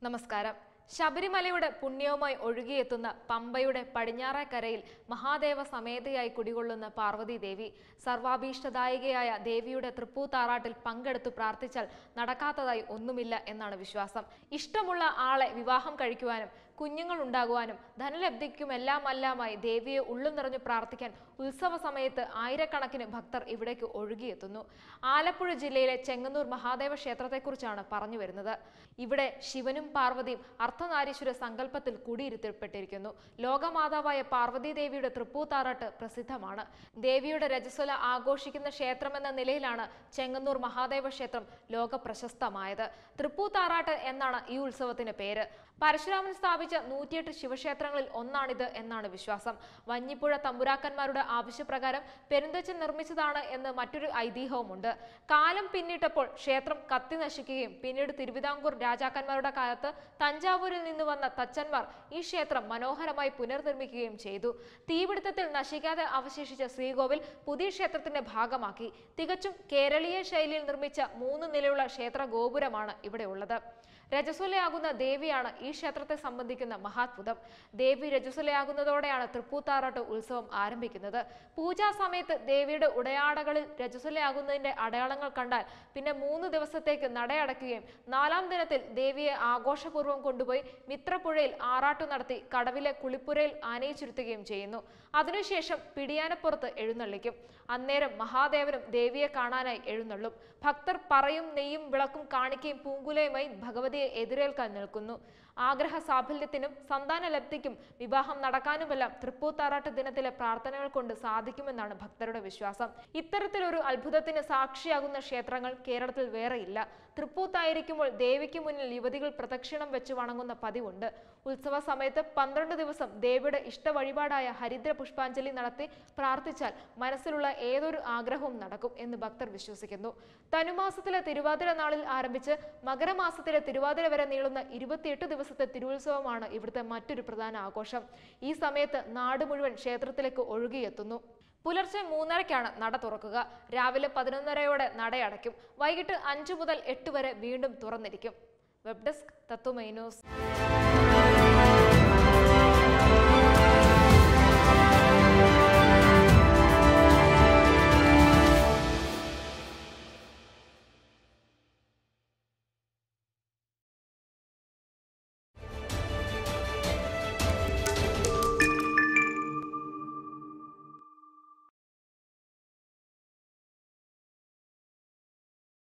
നമസ്കാരം ശബരിമലയുടെ പുണ്യവുമായി ഒഴുകിയെത്തുന്ന പമ്പയുടെ പടിഞ്ഞാറേക്കരയിൽ മഹാദേവ സമേതയായി കുടികൊള്ളുന്ന പാർവതി ദേവി സർവാഭീഷ്ടദായികയായ ദേവിയുടെ തൃപ്പൂത്താറാട്ടിൽ പങ്കെടുത്തു പ്രാർത്ഥിച്ചാൽ നടക്കാത്തതായി ഒന്നുമില്ല എന്നാണ് വിശ്വാസം ഇഷ്ടമുള്ള ആളെ വിവാഹം കഴിക്കുവാനും കുഞ്ഞുങ്ങൾ ഉണ്ടാകുവാനും ധനലബ്ധിക്കുമെല്ലാമല്ലാമായി ദേവിയെ ഉള്ളും നിറഞ്ഞു പ്രാർത്ഥിക്കാൻ ഉത്സവ സമയത്ത് ആയിരക്കണക്കിന് ഭക്തർ ഇവിടേക്ക് ഒഴുകിയെത്തുന്നു ആലപ്പുഴ ജില്ലയിലെ ചെങ്ങന്നൂർ മഹാദേവ ക്ഷേത്രത്തെക്കുറിച്ചാണ് പറഞ്ഞു വരുന്നത് ഇവിടെ ശിവനും പാർവതിയും അർദ്ധനാരീശ്വര സങ്കല്പത്തിൽ കുടിയിരുത്തപ്പെട്ടിരിക്കുന്നു ലോകമാതാവായ പാർവതി ദേവിയുടെ തൃപ്പൂത്താറാട്ട് പ്രസിദ്ധമാണ് ദേവിയുടെ രജസ്വല ആഘോഷിക്കുന്ന ക്ഷേത്രമെന്ന നിലയിലാണ് ചെങ്ങന്നൂർ മഹാദേവ ക്ഷേത്രം ലോക പ്രശസ്തമായത് തൃപ്പൂത്താറാട്ട് എന്നാണ് ഈ ഉത്സവത്തിന് പേര് പരശുരാമൻ സ്ഥാപിച്ച നൂറ്റിയെട്ട് ശിവക്ഷേത്രങ്ങളിൽ ഒന്നാണിത് എന്നാണ് വിശ്വാസം വഞ്ഞിപ്പുഴ തമ്പുരാക്കന്മാരുടെ ആവശ്യപ്രകാരം പെരുന്തച്ചൻ നിർമ്മിച്ചതാണ് എന്ന് മറ്റൊരു ഐതിഹ്യവുമുണ്ട് കാലം പിന്നിട്ടപ്പോൾ ക്ഷേത്രം കത്തി നശിക്കുകയും പിന്നീട് തിരുവിതാംകൂർ രാജാക്കന്മാരുടെ കാലത്ത് തഞ്ചാവൂരിൽ നിന്ന് വന്ന തച്ചന്മാർ ഈ ക്ഷേത്രം മനോഹരമായി പുനർനിർമ്മിക്കുകയും ചെയ്തു തീപിടുത്തത്തിൽ നശിക്കാതെ അവശേഷിച്ച ശ്രീകോവിൽ പുതിയ ക്ഷേത്രത്തിന്റെ ഭാഗമാക്കി തികച്ചും കേരളീയ ശൈലിയിൽ നിർമ്മിച്ച മൂന്ന് നിലയുള്ള ക്ഷേത്ര ഗോപുരമാണ് ഇവിടെ ഉള്ളത് രജസ്വലയാകുന്ന ദേവിയാണ് ഈ ക്ഷേത്രത്തെ സംബന്ധിക്കുന്ന മഹാത്ഭുതം ദേവി രജസ്വലയാകുന്നതോടെയാണ് തൃപ്പൂത്താറാട്ട് ഉത്സവം ആരംഭിക്കുന്നത് പൂജാ സമയത്ത് ദേവിയുടെ ഉടയാടകളിൽ രജസ്വലയാകുന്നതിന്റെ അടയാളങ്ങൾ കണ്ടാൽ പിന്നെ മൂന്ന് ദിവസത്തേക്ക് നടയടയ്ക്കുകയും നാലാം ദിനത്തിൽ ദേവിയെ ആഘോഷപൂർവ്വം കൊണ്ടുപോയി മിത്രപ്പുഴയിൽ ആറാട്ടു നടത്തി കടവിലെ കുളിപ്പുരയിൽ ആനയിച്ചിരുത്തുകയും ചെയ്യുന്നു അതിനുശേഷം പിടിയാനപ്പുറത്ത് എഴുന്നള്ളിക്കും അന്നേരം മഹാദേവനും ദേവിയെ കാണാനായി എഴുന്നള്ളും ഭക്തർ പറയും നെയ്യും വിളക്കും കാണിക്കയും പൂങ്കുലയുമായി ഭഗവതിയെ എതിരേൽക്കാൻ നിൽക്കുന്നു ആഗ്രഹ സാഫല്യത്തിനും സന്താന ലബ്ധിക്കും വിവാഹം നടക്കാനുമെല്ലാം തൃപ്പൂത്താറാട്ട് ദിനത്തിലെ പ്രാർത്ഥനകൾ കൊണ്ട് സാധിക്കുമെന്നാണ് ഭക്തരുടെ വിശ്വാസം ഇത്തരത്തിലൊരു അത്ഭുതത്തിന് സാക്ഷിയാകുന്ന ക്ഷേത്രങ്ങൾ കേരളത്തിൽ വേറെയില്ല തൃപ്പൂത്തായിരിക്കുമ്പോൾ ദേവിക്ക് മുന്നിൽ യുവതികൾ പ്രദക്ഷിണം വെച്ച് വണങ്ങുന്ന പതിവുണ്ട് ഉത്സവ സമയത്ത് പന്ത്രണ്ട് ദിവസം ദേവിയുടെ ഇഷ്ട വഴിപാടായ ഹരിദ്ര പുഷ്പാഞ്ജലി നടത്തി പ്രാർത്ഥിച്ചാൽ മനസ്സിലുള്ള ഏതൊരു ആഗ്രഹവും നടക്കും എന്ന് ഭക്തർ വിശ്വസിക്കുന്നു തനുമാസത്തിലെ തിരുവാതിര നാളിൽ ആരംഭിച്ച് മകരമാസത്തിലെ തിരുവാതിര വരെ നീളുന്ന ഇരുപത്തിയെട്ട് ദിവസത്തെ തിരുവുത്സവമാണ് ഇവിടുത്തെ മറ്റൊരു പ്രധാന ആഘോഷം ഈ സമയത്ത് നാട് മുഴുവൻ ക്ഷേത്രത്തിലേക്ക് ഒഴുകിയെത്തുന്നു പുലർച്ചെ മൂന്നരയ്ക്കാണ് നട തുറക്കുക രാവിലെ പതിനൊന്നരയോടെ നടയടയ്ക്കും വൈകിട്ട് അഞ്ചു മുതൽ എട്ട് വരെ വീണ്ടും തുറന്നിരിക്കും വെബ് ഡെസ്ക് തത്വമൈ ന്യൂസ്